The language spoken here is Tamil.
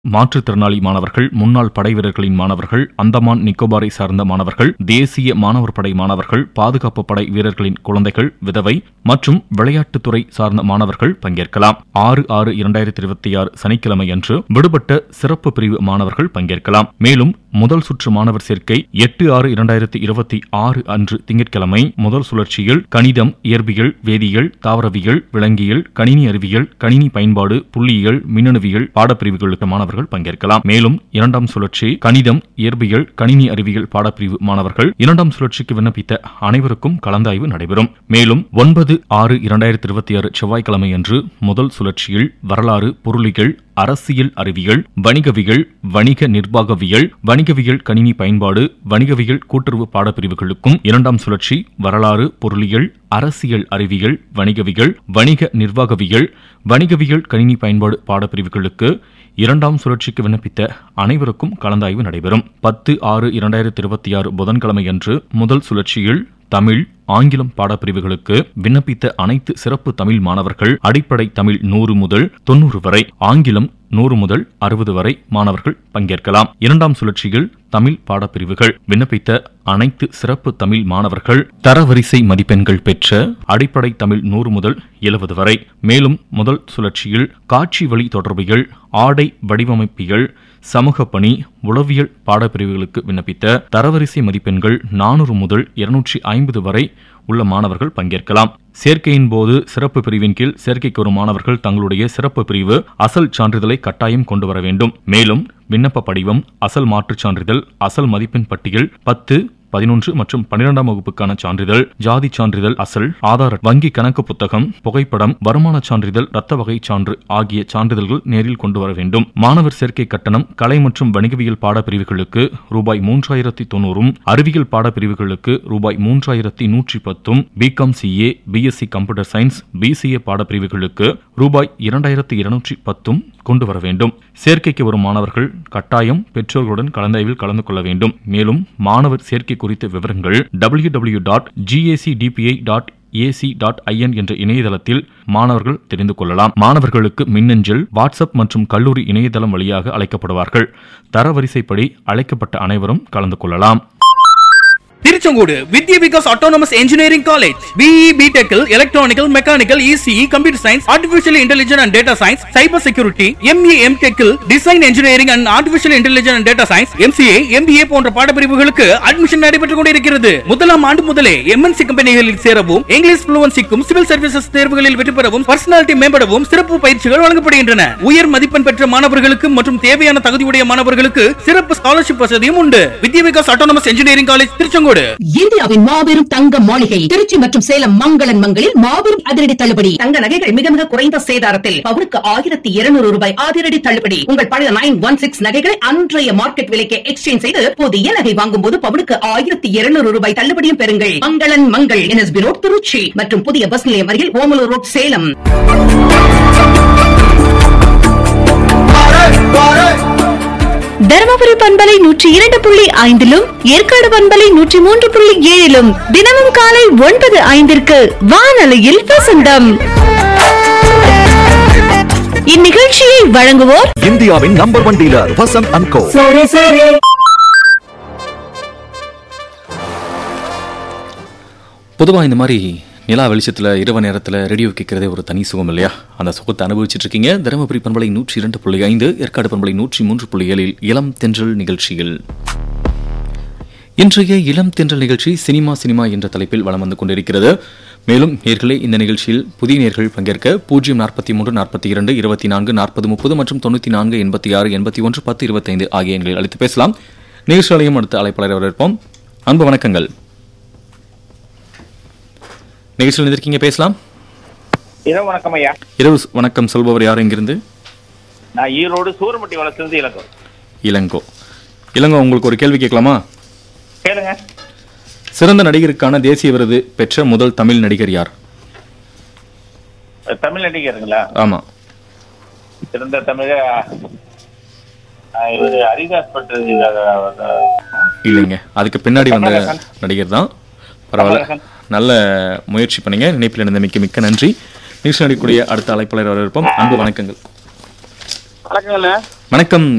மாற்றுத்திறனாளி மாணவர்கள் முன்னாள் படைவீரர்களின் மாணவர்கள் அந்தமான் நிக்கோபாரை சார்ந்த மாணவர்கள் தேசிய மாணவர் படை மாணவர்கள் பாதுகாப்பு படை வீரர்களின் குழந்தைகள் விதவை மற்றும் விளையாட்டுத்துறை சார்ந்த மாணவர்கள் பங்கேற்கலாம் ஆறு ஆறு இரண்டாயிரத்தி இருபத்தி ஆறு சனிக்கிழமை அன்று விடுபட்ட சிறப்பு பிரிவு மாணவர்கள் பங்கேற்கலாம் மேலும் முதல் சுற்று மாணவர் சேர்க்கை எட்டு ஆறு இரண்டாயிரத்தி இருபத்தி ஆறு அன்று திங்கட்கிழமை முதல் சுழற்சியில் கணிதம் இயற்பியல் வேதியியல் தாவரவியல் விலங்கியல் கணினி அறிவியல் கணினி பயன்பாடு புள்ளியியல் மின்னணுவியல் பாடப்பிரிவுகளுக்கு மாணவர்கள் பங்கேற்கலாம் மேலும் இரண்டாம் சுழற்சி கணிதம் இயற்பியல் கணினி அறிவியல் பாடப்பிரிவு மாணவர்கள் இரண்டாம் சுழற்சிக்கு விண்ணப்பித்த அனைவருக்கும் கலந்தாய்வு நடைபெறும் மேலும் ஒன்பது ஆறு இரண்டாயிரத்தி இருபத்தி ஆறு செவ்வாய்க்கிழமை அன்று முதல் சுழற்சியில் வரலாறு பொருளியல் அரசியல் அறிவியல் வணிகவியல் வணிக நிர்வாகவியல் வணிகவியல் கணினி பயன்பாடு வணிகவியல் கூட்டுறவு பாடப்பிரிவுகளுக்கும் இரண்டாம் சுழற்சி வரலாறு பொருளியல் அரசியல் அறிவியல் வணிகவியல் வணிக நிர்வாகவியல் வணிகவியல் கணினி பயன்பாடு பாடப்பிரிவுகளுக்கு இரண்டாம் சுழற்சிக்கு விண்ணப்பித்த அனைவருக்கும் கலந்தாய்வு நடைபெறும் பத்து ஆறு இரண்டாயிரத்தி இருபத்தி ஆறு புதன்கிழமை அன்று முதல் சுழற்சியில் தமிழ் ஆங்கிலம் பாடப்பிரிவுகளுக்கு விண்ணப்பித்த அனைத்து சிறப்பு தமிழ் மாணவர்கள் அடிப்படை தமிழ் நூறு முதல் தொன்னூறு வரை ஆங்கிலம் நூறு முதல் அறுபது வரை மாணவர்கள் பங்கேற்கலாம் இரண்டாம் சுழற்சியில் தமிழ் பாடப்பிரிவுகள் விண்ணப்பித்த அனைத்து சிறப்பு தமிழ் மாணவர்கள் தரவரிசை மதிப்பெண்கள் பெற்ற அடிப்படை தமிழ் நூறு முதல் எழுபது வரை மேலும் முதல் சுழற்சியில் காட்சி வழி தொடர்பியல் ஆடை வடிவமைப்பியல் சமூக பணி உளவியல் பாடப்பிரிவுகளுக்கு விண்ணப்பித்த தரவரிசை மதிப்பெண்கள் நானூறு முதல் இருநூற்றி ஐம்பது வரை உள்ள மாணவர்கள் பங்கேற்கலாம் சேர்க்கையின் போது சிறப்பு பிரிவின் கீழ் சேர்க்கைக்கு வரும் மாணவர்கள் தங்களுடைய சிறப்பு பிரிவு அசல் சான்றிதழை கட்டாயம் கொண்டு வர வேண்டும் மேலும் விண்ணப்ப படிவம் அசல் மாற்றுச் சான்றிதழ் அசல் மதிப்பெண் பட்டியல் பத்து பதினொன்று மற்றும் பன்னிரெண்டாம் வகுப்புக்கான சான்றிதழ் ஜாதி சான்றிதழ் அசல் ஆதார் வங்கி கணக்கு புத்தகம் புகைப்படம் வருமான சான்றிதழ் ரத்த வகை சான்று ஆகிய சான்றிதழ்கள் நேரில் கொண்டு வர வேண்டும் மாணவர் சேர்க்கை கட்டணம் கலை மற்றும் வணிகவியல் பாடப்பிரிவுகளுக்கு ரூபாய் மூன்றாயிரத்தி தொண்ணூறும் அறிவியல் பாடப்பிரிவுகளுக்கு ரூபாய் மூன்றாயிரத்தி நூற்றி பத்தும் BCom CA BSc computer science BCA பாடப்பிரிவுகளுக்கு ரூபாய் இரண்டாயிரத்தி இருநூற்றி பத்தும் கொண்டு வர வேண்டும் சேர்க்கைக்கு வரும் மாணவர்கள் கட்டாயம் பெற்றோர்களுடன் கலந்தாய்வில் கலந்து கொள்ள வேண்டும் மேலும் மாணவர் சேர்க்கை குறித்த விவரங்கள் W W dot GAC TPI dot AC dot IN என்ற இணையதளத்தில் மாணவர்கள் தெரிந்து கொள்ளலாம் மாணவர்களுக்கு மின்னஞ்சல் வாட்ஸ்அப் மற்றும் கல்லூரி இணையதளம் வழியாக அழைக்கப்படுவார்கள் தரவரிசைப்படி அழைக்கப்பட்ட அனைவரும் கலந்து கொள்ளலாம் Tiruchengode Vidya Vikas autonomous engineering college BE பிடெக்கில் electronical mechanical ECE computer science artificial intelligence and data science cyber security ME M டெக்கில் design engineering and artificial intelligence and data science MCA MBA போன்ற பாடப்பிரிவுகளுக்கு அட்மிஷன் நடைபெற்றுக் கொண்டிருக்கிறது முதலாம் ஆண்டு முதலே எம்என்சி கம்பெனிகளில் சேரவும் இங்கிலீஷ் புளுவன்சிக்கும் சிவில் சர்வீசஸ் தேர்வுகளில் வெற்றி பெறவும் பர்சனாலிட்டி மேம்படவும் சிறப்பு பயிற்சிகள் வழங்கப்படுகின்றன உயர் மதிப்பெண் பெற்ற மாணவர்களுக்கு மற்றும் தேவையான தகுதியுடைய மாணவர்களுக்கு சிறப்பு ஸ்காலர்ஷிப் வசதியும் உண்டு Vidya Vikas autonomous engineering college Tiruchengode இந்தியாவின் மாபெரும் தங்க மாளிகை திருச்சி மற்றும் சேலம் மங்களன் மங்களில் மாபெரும் அதிரடி தள்ளுபடி தங்க நகைகள் மிக மிக குறைந்த சேதாரத்தில் பவுனுக்கு ஆயிரத்தி இருநூறு ரூபாய் அதிரடி தள்ளுபடி உங்கள் பழைய நைன் ஒன் சிக்ஸ் நகைகளை அன்றைய மார்க்கெட் விலைக்கு எக்ஸ்சேஞ்ச் செய்து புதிய நகை வாங்கும் போது பவுனுக்கு ஆயிரத்தி இருநூறு ரூபாய் தள்ளுபடியும் பெறுங்கள் மங்களன் மங்கள் என்எஸ்பி ரோட் திருச்சி மற்றும் புதிய பஸ் நிலையம் அருகில் ஓமலூர் ரோட் சேலம் தருமபுரி பண்பலை நூற்றி இரண்டு புள்ளி ஐந்திலும் ஏற்காடு பண்பலை நூற்றி மூன்று புள்ளி ஏழிலும் தினமும் காலை ஒன்பது ஐந்திற்கு வானொலியில் வசந்தம் இந்நிகழ்ச்சியை வழங்குவோர் இந்தியாவின் number one dealer Vasanth and co பொதுவாக இந்த மாதிரி நிலா வெளிச்சத்தில் இரவு நேரத்தில் ரேடியோ கேட்கறதே ஒரு தனி சுகம் இல்லையா அந்த சுகத்தை அனுபவிச்சுட்டு இருக்கீங்க தருமபுரி பண்பலை நூற்றி இரண்டு புள்ளி ஐந்து ஏற்காடு பண்பலை நூற்றி மூன்று புள்ளி ஏழில் இளம் தென்றல் நிகழ்ச்சியில் இன்றைய இளம் தென்றல் நிகழ்ச்சி சினிமா சினிமா என்ற தலைப்பில் வலம் வந்து கொண்டிருக்கிறது மேலும் நேர்களே இந்த நிகழ்ச்சியில் புதிய நேர்கள் பங்கேற்க பூஜ்ஜியம் நாற்பத்தி மூன்று நாற்பத்தி இரண்டு இருபத்தி நான்கு நாற்பது முப்பது மற்றும் தொண்ணூற்றி நான்கு எண்பத்தி ஆறு எண்பத்தி ஒன்று பத்து இருபத்தைந்து ஆகிய எண்களில் அழைத்து பேசலாம் நிகழ்ச்சியாலையும் அடுத்த அழைப்பாளர் வரவேற்போம் அன்பு வணக்கங்கள் நிகழ்ச்சியில் இருந்திருக்கீங்க பேசலாம் இரவு வணக்கம் ஐயா இரவு வணக்கம் சொல்பவர் யார் இங்கிருந்து நான் ஈரோடு சூரமட்டி வளர்ச்சிருந்து இலக்கம் இளங்கோ இளங்கோ உங்களுக்கு ஒரு கேள்வி கேட்கலாமா கேளுங்க சிறந்த நடிகருக்கான தேசிய விருது பெற்ற முதல் தமிழ் நடிகர் யார் தமிழ் நடிகருங்களா ஆமா சிறந்த தமிழ இவர் ஹரிதாஸ் பட்டது இல்லைங்க அதுக்கு பின்னாடி வந்த கமலஹாசன். நடிகர் தான் பரவாயில்ல கமலஹாசன். நல்ல முயற்சி பண்ணீங்க நினைப்பில் இருந்த மிக்க மிக்க நன்றி நிகழ்ச்சி நடிக்கக்கூடிய அடுத்த அழைப்பாளர் வரவேற்போம் அன்பு வணக்கங்கள் வணக்கங்கண்ணா வணக்கம்